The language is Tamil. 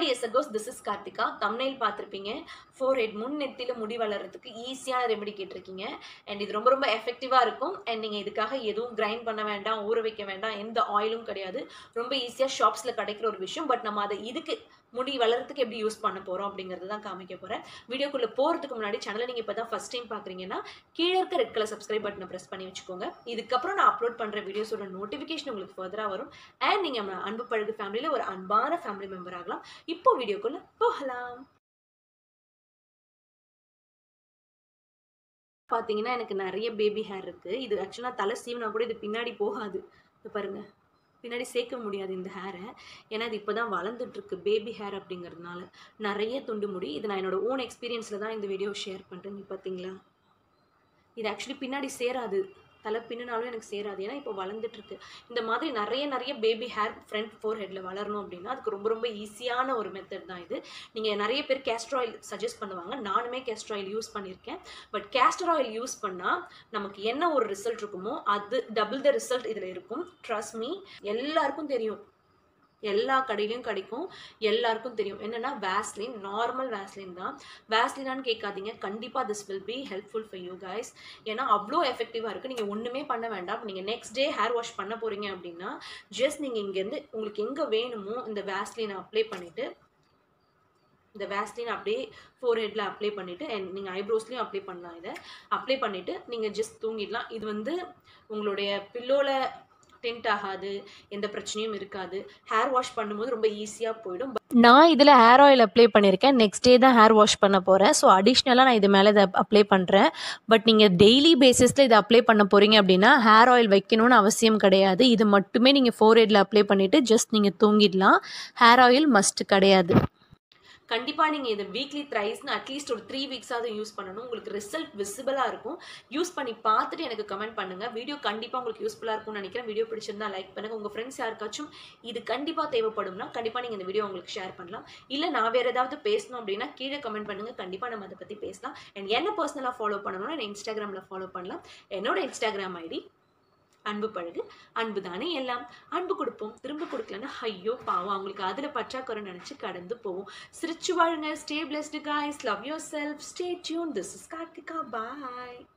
ஹாய் எஸ் அகோஸ் திஸ் இஸ் கார்த்திகா தம்னைல் பார்த்துருப்பீங்க ஃபோர் ஹெட் முன் நெத்தியில் முடி வளர்கிறதுக்கு ஈஸியான ரெமெடி கேட்டிருக்கீங்க அண்ட் இது ரொம்ப ரொம்ப எஃபெக்டிவாக இருக்கும் அண்ட் நீங்கள் இதுக்காக எதுவும் கிரைண்ட் பண்ண வேண்டாம் ஊற வைக்க வேண்டாம் எந்த ஆயிலும் கிடையாது ரொம்ப ஈஸியாக ஷாப்ஸில் கிடைக்கிற ஒரு விஷயம் பட் நம்ம அதை இதுக்கு முடி வளர்றதுக்கு எப்படி யூஸ் பண்ண போகிறோம் அப்படிங்கிறது தான் காமிக்க போகிறேன் வீடியோக்குள்ளே போகிறதுக்கு முன்னாடி சேனலை நீங்கள் இப்போ தான் ஃபஸ்ட் டைம் பார்க்குறீங்கன்னா கீழே இருக்க ரெட் கலர் சப்ஸ்கிரைப் பட்டனை ப்ரெஸ் பண்ணி வச்சுக்கோங்க இதுக்கப்புறம் நான் அப்லோட் பண்ணுற வீடியோஸோட நோட்டிஃபிகேஷன் உங்களுக்கு ஃபர்தராக வரும் அண்ட் நீங்கள் நம்ம அன்பு பழகு ஃபேமிலியில் ஒரு அன்பான ஃபேமிலி மெம்பர் ஆகலாம் இப்போ வீடியோக்குள்ளே போகலாம் பார்த்தீங்கன்னா எனக்கு நிறைய பேபி ஹேர் இருக்குது இது ஆக்சுவலாக தலை சீவனா கூட இது பின்னாடி போகாது இது பாருங்கள் பின்னாடி சேர்க்க முடியாது இந்த ஹேரை ஏன்னா இது இப்போ தான் வளர்ந்துட்டுருக்கு பேபி ஹேர் அப்படிங்கிறதுனால நிறைய துண்டு முடி இது நான் என்னோட ஓன் எக்ஸ்பீரியன்ஸில் தான் இந்த வீடியோ ஷேர் பண்ணுறேன் நீ பார்த்தீங்களா இது ஆக்சுவலி பின்னாடி சேராது தலை பின்னினாலும் எனக்கு சேராது ஏன்னா இப்போ வளர்ந்துட்டுருக்கு இந்த மாதிரி நிறைய நிறைய பேபி ஹேர் ஃப்ரண்ட் ஃபோர் ஹெட்டில் வளரணும் அப்படின்னா அதுக்கு ரொம்ப ரொம்ப ஈஸியான ஒரு மெத்தட் தான் இது நீங்கள் நிறைய பேர் கேஸ்டர் ஆயில் சஜஸ்ட் பண்ணுவாங்க நானுமே கேஸ்டர் ஆயில் யூஸ் பண்ணியிருக்கேன் பட் கேஸ்டர் ஆயில் யூஸ் பண்ணால் நமக்கு என்ன ஒரு ரிசல்ட் இருக்குமோ அது டபுள் த ரிசல்ட் இதில் இருக்கும் ட்ரஸ்ட் மீ எல்லாருக்கும் தெரியும் எல்லா கடையிலையும் கிடைக்கும் எல்லாருக்கும் தெரியும் என்னென்னா வேஸ்லின் நார்மல் வேஸ்லின் தான் வேஸ்லினான்னு கேட்காதீங்க கண்டிப்பாக this will be helpful for you guys ஏன்னா அவ்வளோ எஃபெக்டிவாக இருக்குது நீங்கள் ஒன்றுமே பண்ண வேண்டாம் நீங்கள் நெக்ஸ்ட் டே ஹேர் வாஷ் பண்ண போகிறீங்க அப்படின்னா ஜஸ்ட் நீங்கள் இங்கேருந்து உங்களுக்கு எங்கே வேணுமோ இந்த வேஸ்லினை அப்ளை பண்ணிவிட்டு இந்த வேஸ்லின் அப்படியே ஃபோர் ஹெட்டில் அப்ளை பண்ணிவிட்டு அண்ட் நீங்கள் ஐப்ரோஸ்லேயும் அப்ளை பண்ணலாம் இதை அப்ளை பண்ணிவிட்டு நீங்கள் ஜஸ்ட் தூங்கிடலாம் இது வந்து உங்களுடைய பில்லோவில் டென்ட் ஆகாது எந்த பிரச்சனையும் இருக்காது ஹேர் வாஷ் பண்ணும்போது ரொம்ப ஈஸியாக போயிடும் நான் இதில் ஹேர் ஆயில் அப்ளை பண்ணியிருக்கேன் நெக்ஸ்ட் டே தான் ஹேர் வாஷ் பண்ண போகிறேன் ஸோ அடிஷ்னலாக நான் இது மேலே இதை அப்ளை பண்ணுறேன் பட் நீங்கள் டெய்லி பேசிஸில் இதை அப்ளை பண்ண போகிறீங்க அப்படின்னா ஹேர் ஆயில் வைக்கணும்னு அவசியம் கிடையாது இது மட்டுமே நீங்கள் ஃபோர் ஹெட்டில் அப்ளை பண்ணிவிட்டு ஜஸ்ட் நீங்கள் தூங்கிடலாம் ஹேர் ஆயில் மஸ்ட் கிடையாது கண்டிப்பாக நீங்கள் இதை வீக்லி த்ரைஸ்னு அட்லீஸ்ட் ஒரு த்ரீ வீக்ஸாவது யூஸ் பண்ணணும் உங்களுக்கு ரிசல்ட் விசிபிளாக இருக்கும் யூஸ் பண்ணி பார்த்துட்டு எனக்கு கமெண்ட் பண்ணுங்கள் வீடியோ கண்டிப்பாக உங்களுக்கு யூஸ்ஃபுல்லாக இருக்கும்னு நினைக்கிறேன் வீடியோ பிடிச்சிருந்தா லைக் பண்ணுங்கள் உங்கள் ஃப்ரெண்ட்ஸ் யாருக்காச்சும் இது கண்டிப்பாக தேவைப்படும்னா கண்டிப்பாக நீங்கள் இந்த வீடியோ உங்களுக்கு ஷேர் பண்ணலாம் இல்லை நான் வேறு ஏதாவது பேசணும் அப்படின்னா கீழே கமெண்ட் பண்ணுங்கள் கண்டிப்பாக நம்ம அதை பற்றி பேசலாம் அண்ட் என்ன பர்சனலாக ஃபாலோ பண்ணணும்னா என்ன இன்ஸ்டாகிராமில் ஃபாலோ பண்ணலாம் என்னோட இன்ஸ்டாகிராம் ஐடி அன்பு பழகு அன்பு தானே எல்லாம் அன்பு கொடுப்போம் திரும்ப கொடுக்கலன்னா ஐயோ பாவம் அவங்களுக்கு அதில் பற்றாக்குறை நினச்சி கடந்து போவோம் சிரிச்சு வாழுங்க stay blessed guys love yourself stay tuned this is Karthika bye